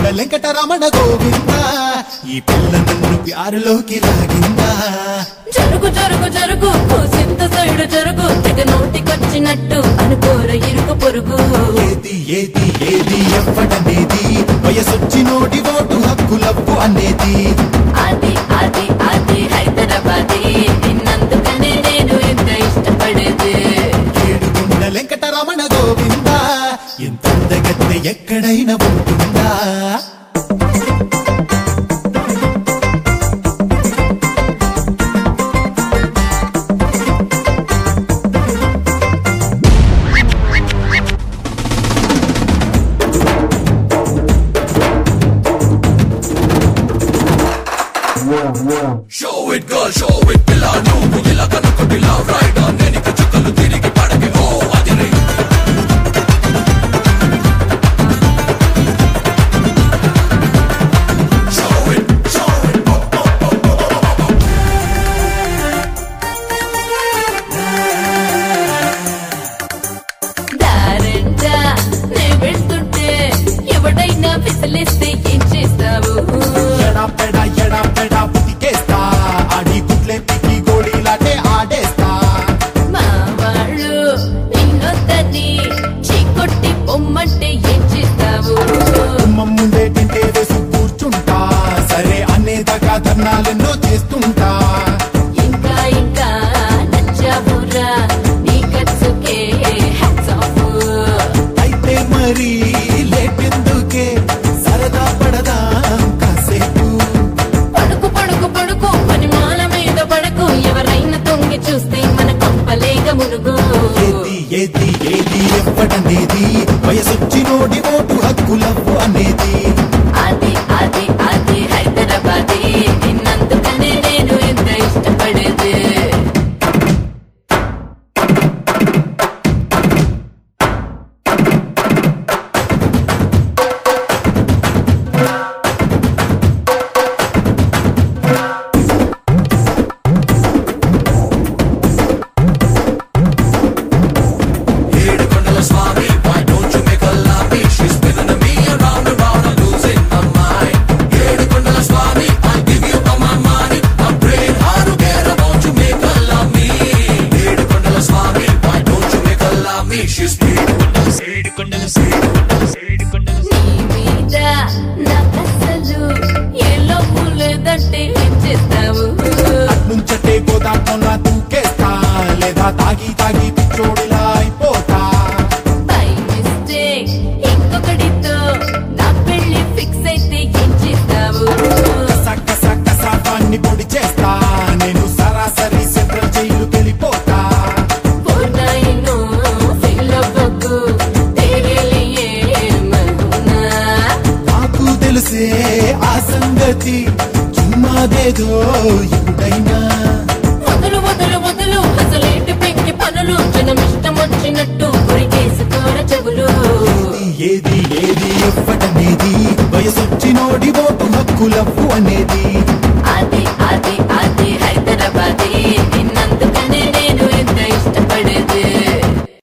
వెంకటరమణ గోవింద ఈ పిల్ల నన్ను ప్యారులోకి లాగిందా జరుగు జరుగు జరుగు సింత సైడు జరుగు తెగ నోటికొచ్చినట్టు అనుకోర ఇరుకు పొరుగు ఏది ఏది ఏది ఎవ్వడనేది వయసొచ్చి నోటి ఓటు హక్కులప్పు అనేది అది అది అది హైదరాబాదీ నిన్నందుకనే నేను ఎంత ఇష్టపడేది ఏడుగుండ వెంకటరమణ గోవింద ఎంత అందగత్తె ఎక్కడైనా ఉంటుందా Show it girl, show it పిల్ల నువ్వు ఇలా కనుకొట్టిలా రైట్ నేను చుక్కలు తిరిగి పడకి ఓ అదిరి Show it, show it, దారంటా నే వెళ్తుంటే ఎవడైనా విసిలిస్తే ఏం చేస్తావు ఎడా పెడ ఎడా పెడ పుతికేస్తా ఆడి గుడ్లే పికి గోళీలాటే ఆడేస్తా మా వాళ్ళు నిన్నొద్దని చీకొట్టి పొమ్మంటే ఏం చేస్తావు గుమ్మం ముందే తింటే వేసు కూర్చుంటా సరే అనేదాకా ధర్నాలెన్నో చేస్తుంటా ఇంకా ఇంకా నచ్చావురా నీ ఖర్చుకే హ్యాట్స్ ఆఫ్ అయితే మరి లేటెందుకే సరదా పడదాం కాసేపు పడుకు పడుకు పడుకు పని మాల మీద పడకు ఎవరైనా తొంగి చూస్తే మన కొంపలేక మునుగు ఏది ఏది ఏది ఎవ్వడనేది వయసొచ్చి నోడి ఓటు హక్కులవ్వు అనేది అది అది అది హైదరాబాదీ నిన్నందుకనే నేను ఎంత ఇష్టపడేది ఏడు కొండల స్వామి why don't you make her love me she's spinning me around and round I'm losing my mind ఏడు కొండల స్వామి I'll give you all my money my brain hard to get her won't you make her love me ఏడు కొండల స్వామి why don't you make her love me she's ఏడు కొండల ఏడు కొండల నీ మీద నాకసలు ఏ లోపు లేదంటే ఏం చేస్తావు నుంచటే గోదాట్లో నా దూకేస్తా లేదా తాగి తాగి పిచ్చోడిలా అయిపోతా బై మిస్టేక్ ఇంకొకటితో నా పెళ్లి ఫిక్స్ అయితే ఏం చేస్తావు కస కస కస వాణ్ణి పొడి చేస్తా నేను సరాసరి సెంట్రల్ జైలుకి వెళ్ళిపోతా పూర్ణాయిను ఫీల్ అవ్వకు తేరే లియే మహునా నాకు తెలిసే ఆ సంగతి చుమ్మాదేదో ఎప్పుడైనా వదులు వదులు వదులు అసలేంటి పెంకి పనులు జనం ఇష్టం వచ్చినట్టు గురికేసుకోర చెవులు ఏది ఏది ఎవ్వటనేది వయసొచ్చి నోడి ఓటు హక్కులవ్వు అనేది